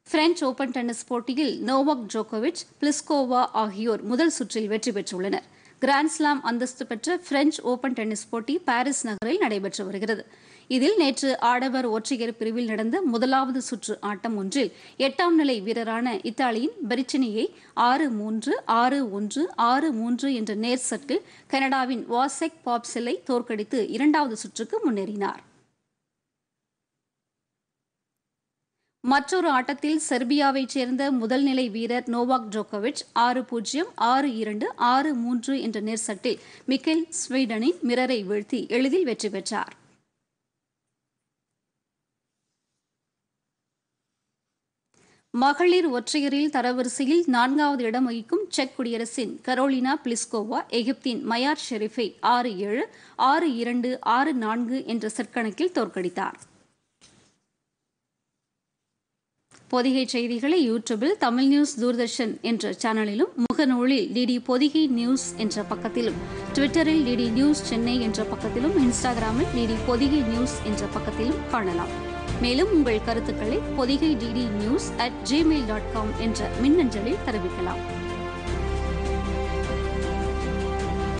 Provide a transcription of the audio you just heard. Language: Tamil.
பிரெஞ்ச் ஓபன் டென்னிஸ் போட்டியில் நோவாக் ஜோகோவிச் பிளிஸ்கோவா ஆகியோர் முதல் சுற்றில் வெற்றி பெற்றுள்ளனர் கிராண்ட்ஸ்லாம் அந்தஸ்து பெற்ற பிரெஞ்ச் ஓபன் டென்னிஸ் போட்டி பாரிஸ் நகரில் நடைபெற்று வருகிறது இதில் நேற்று ஆடவர் ஒற்றையர் பிரிவில் நடந்த முதலாவது சுற்று ஆட்டம் ஒன்றில் எட்டாம் நிலை வீரரான இத்தாலியின் பெரிச்சினியை ஆறு மூன்று ஆறு ஒன்று ஆறு மூன்று என்ற நேர் செட்டில் கனடாவின் வாசெக் பாப்செல்லை தோற்கடித்து இரண்டாவது சுற்றுக்கு முன்னேறினார் மற்றொரு ஆட்டத்தில் செர்பியாவைச் சேர்ந்த முதல்நிலை வீரர் நோவாக் ஜோகோவிச் ஆறு பூஜ்ஜியம் ஆறு இரண்டு ஆறு மூன்று என்ற நேர் செட்டில் மிக்கேல் ஸ்வீடனின் மிரரை வீழ்த்தி எளிதில் வெற்றி பெற்றார் மகளிர் ஒற்றையரில் தரவரிசையில் நான்காவது இடம் வகிக்கும் செக் குடியரசின் கரோலினா பிளிஸ்கோவா எகிப்தின் மயார் ஷெரீஃபை ஆறு ஏழு ஆறு இரண்டு ஆறு நான்கு என்ற செட் கணக்கில் தோற்கடித்தார் பொதிகை செய்திகளை யூடியூபில் தமிழ் நியூஸ் தூர்தர்ஷன் என்ற சேனலிலும் முகநூலில் டிடி பொதிகை நியூஸ் என்ற பக்கத்திலும் ட்விட்டரில் டிடி நியூஸ் சென்னை என்ற பக்கத்திலும் இன்ஸ்டாகிராமில் டிடி பொதிகை நியூஸ் என்ற பக்கத்திலும் காணலாம் மேலும் உங்கள் கருத்துக்களை Podhigai DD news at Gmail dot com என்ற மின்னஞ்சலில் தெரிவிக்கலாம்